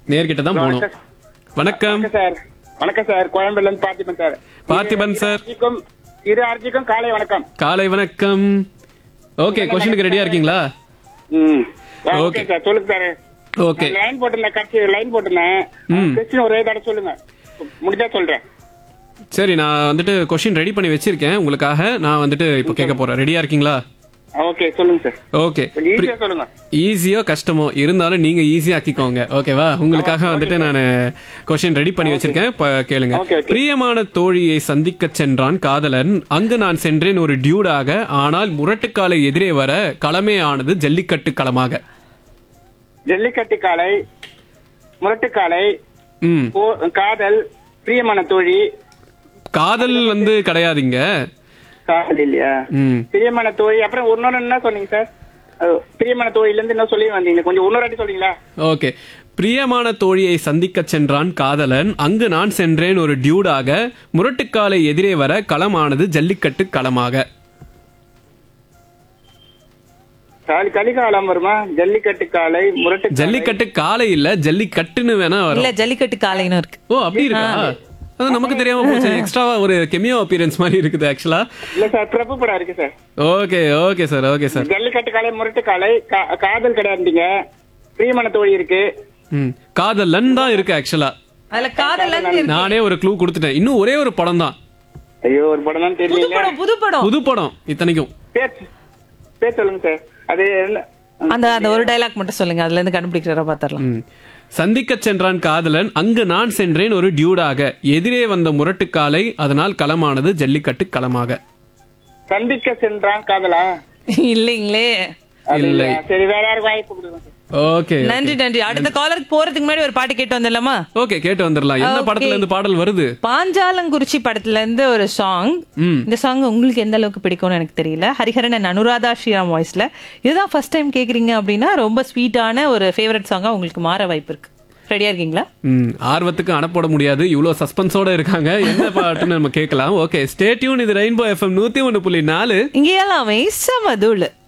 நேர்கிட்ட தான் போகணும் வணக்கம் வணக்கம் சார் வணக்கம் சார் கோயம்பேடுல இருந்து பார்த்திபன் சார் பார்த்திபன் சார். அர்ஜிக்கும் இரு அர்ஜிக்கும் காலை வணக்கம் காலை வணக்கம் ஓகே கொஸ்டினுக்கு ரெடியா இருக்கீங்களா ம் ஆ, Okay. ஓகே சார் சொல்லுங்க சார் ஓகே லைன் போட்டிருந்தேன் கட்சி லைன் போட்டிருந்தேன் ம். கொஸ்டின் ஒரே தடவை சொல்லுங்க முடிஞ்சா சொல்றேன் சரி நான் வந்துட்டு கொஸ்டின் ரெடி பண்ணி வச்சிருக்கேன் உங்களுக்காக நான் வந்துட்டு இப்போ கேட்க போறேன் ரெடியா இருக்கீங்களா ஓகே சொல்லுங்க சார் ஓகே கொஞ்சம் ஈஸியா சொல்லுங்க ஈஸியோ கஷ்டமோ இருந்தாலும் நீங்க ஈஸியா ஆக்கிக்கோங்க ஓகேவா உங்களுக்காக வந்துட்டு நான் கொஸ்டின் ரெடி பண்ணி வச்சிருக்கேன் இப்ப கேளுங்க Okay, okay. பிரியமான தோழியை சந்திக்க சென்றான் காதலன் அங்கு நான் சென்றேன் ஒரு டியூடாக ஆனால் முரட்டுக்காலை எதிரே வர களமே ஆனது ஜல்லிக்கட்டு களமாக ஜல்லிக்கட்டு காலை முரட்டுக்காலை ம் போ- காதல் பிரியமான தோழி காதல் வந்து கிடையாதுங்க காதல் இல்லையா ம் பிரியமான தோழி அப்புறம் இன்னொன்னு என்ன சொன்னீங்க சார் அது, பிரியமான தோழில இருந்து என்ன சொல்லி வந்தீங்க கொஞ்சம் இன்னொரு வாட்டி சொல்றீங்களா ஓகே பிரியமான தோழியை சந்திக்க சென்றான் காதலன் அங்கு நான் சென்றேன் ஒரு டியூடாக முரட்டுக்காலை எதிரே வர களமானது ஜல்லிக்கட்டு களமாக காலி கலிகாலம் வருமா ஜல்லிக்கட்டு காலை முரட்டு ஜல்லிக்கட்டு காலை இல்ல ஜல்லிக்கட்டுன்னு வேணா வரும் இல்ல ஜல்லிக்கட்டு காலைன்னு இருக்கு ஓ அப்படி இருக்கா அது நமக்கு தெரியாம போச்சு எக்ஸ்ட்ராவா ஒரு கெமியோ அப்பியரன்ஸ் மாதிரி இருக்குது ஆக்சுவலா இல்ல சார் பிரபு படம் இருக்கு sir okay okay sir okay sir Jallikattu காலை முரட்டு காலை கா- காதல் கிடையாதுங்க பிரியமான தோழி இருக்கு ம் காதலன் தான் இருக்கு ஆக்சுவலா அதுல காதலன் இருக்கு நானே ஒரு க்ளூ கொடுத்துட்டேன் இன்னும் ஒரே ஒரு படம் தான் ஐயோ ஒரு படம் தான் புது தெரியல படம் புது படம் புது படம் இத்தனைக்கும் பேர் பேர் சொல்லுங்க சார் அது என்ன அந்த அந்த ஒரு டைலாக் மட்டும் சொல்லுங்க அதுல இருந்து கண்டுபிடிக்கிறத பாத்திரலாம் ம். சந்திக்க சென்றான் காதலன் அங்கு நான் சென்றேன் ஒரு டியூடாக எதிரே வந்த முரட்டுக்காலை அதனால் களமானது ஜல்லிக்கட்டு களமாக சந்திக்க சென்றான் காதலா இல்லைங்களே அது இல்லை. இல்ல. சரி வேற யாருக்கு வாய்ப்பு கொடுங்க சார் ஓகே நன்றி நன்றி அடுத்த காலருக்கு போறதுக்கு முன்னாடி ஒரு பாட்டு கேட்டு வந்துடலாமா ஓகே கேட்டு வந்துடலாம் என்ன Okay. படத்துல இருந்து பாடல் வருது பாஞ்சாலங்குறிச்சி படத்துல இருந்து ஒரு சாங் ம். இந்த சாங் உங்களுக்கு எந்த அளவுக்கு பிடிக்கும்னு எனக்கு தெரியல ஹரிஹரன் and அனுராதா ஸ்ரீராம் வாய்ஸ்ல இதுதான் ஃபர்ஸ்ட் டைம் கேக்குறீங்க அப்படின்னா ரொம்ப ஸ்வீட்டான ஒரு ஃபேவரட் சாங்கா உங்களுக்கு மாற வாய்ப்பு இருக்கு ரெடியா இருக்கீங்களா ம் ஆர்வத்துக்கு அனுப்பட முடியாது இவ்வளவு சஸ்பென்ஸோட இருக்காங்க என்ன பாட்டுன்னு நம்ம கேட்கலாம் ஓகே ஸ்டே டியூன் இது ரெயின்போ எஃப்எம் நூத்தி ஒன்று புள்ளி நாலு இங்க எல்லாமே சமதுள்